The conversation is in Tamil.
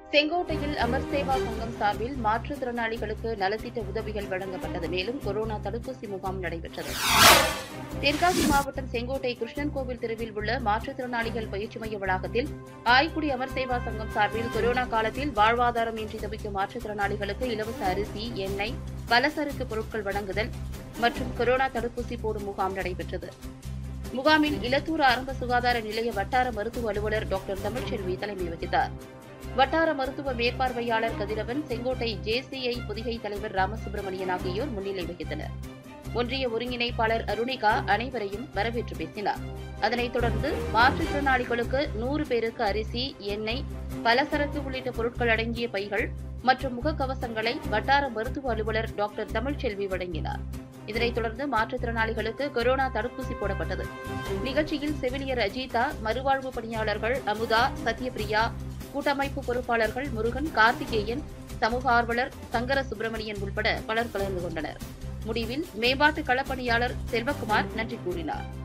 செங்கோட்டையில் அமர் சேவா சங்கம் சார்பில் மாற்றுத்திறனாளிகளுக்கு நலத்திட்ட உதவிகள் வழங்கப்பட்டது மேலும் கொரோனா தடுப்பூசி முகாம் நடைபெற்றது தென்காசி மாவட்டம் செங்கோட்டை கிருஷ்ணன் கோவில் தெருவில் உள்ள மாற்றுத்திறனாளிகள் பயிற்சி மைய வளாகத்தில் ஆய்க்குடி அமர் சேவா சங்கம் சார்பில் கொரோனா காலத்தில் வாழ்வாதாரம் இன்றி தவிக்கும் மாற்றுத்திறனாளிகளுக்கு இலவச அரிசி எண்ணெய் பலசரக்கு பொருட்கள் வழங்குதல் மற்றும் கொரோனா தடுப்பூசி போடும் முகாம் நடைபெற்றது முகாமில் இலத்தூர் ஆரம்ப சுகாதார நிலைய வட்டார மருத்துவ அலுவலர் டாக்டர் தமிழ்ச்செல்வி தலைமை வகித்தார் வட்டார மருத்துவ மேற்பார்வையாளர் கதிரவன் செங்கோட்டை ஜேசிஐ பொதிகை தலைவர் ராமசுப்பிரமணியன் ஆகியோர் முன்னிலை வகித்தனர் ஒன்றிய ஒருங்கிணைப்பாளர் அருணிகா அனைவரையும் வரவேற்று பேசினார் அதனைத் தொடர்ந்து மாற்றுத்திறனாளிகளுக்கு நூறு பேருக்கு அரிசி எண்ணெய் பலசரக்கு உள்ளிட்ட பொருட்கள் அடங்கிய பைகள் மற்றும் முகக்கவசங்களை வட்டார மருத்துவ அலுவலர் டாக்டர் தமிழ்ச்செல்வி வழங்கினார் இதனைத் தொடர்ந்து மாற்றுத்திறனாளிகளுக்கு கொரோனா தடுப்பூசி போடப்பட்டது நிகழ்ச்சியில் செவிலியர் அஜிதா மறுவாழ்வு பணியாளர்கள் அமுதா சத்யபிரியா கூட்டமைப்பு பொறுப்பாளர்கள் முருகன் கார்த்திகேயன் சமூக ஆர்வலர் சங்கர சுப்பிரமணியன் உட்பட பலர் கலந்து கொண்டனர் முடிவில் மேம்பாட்டு களப்பணியாளர் செல்வகுமார் நன்றி கூறினார்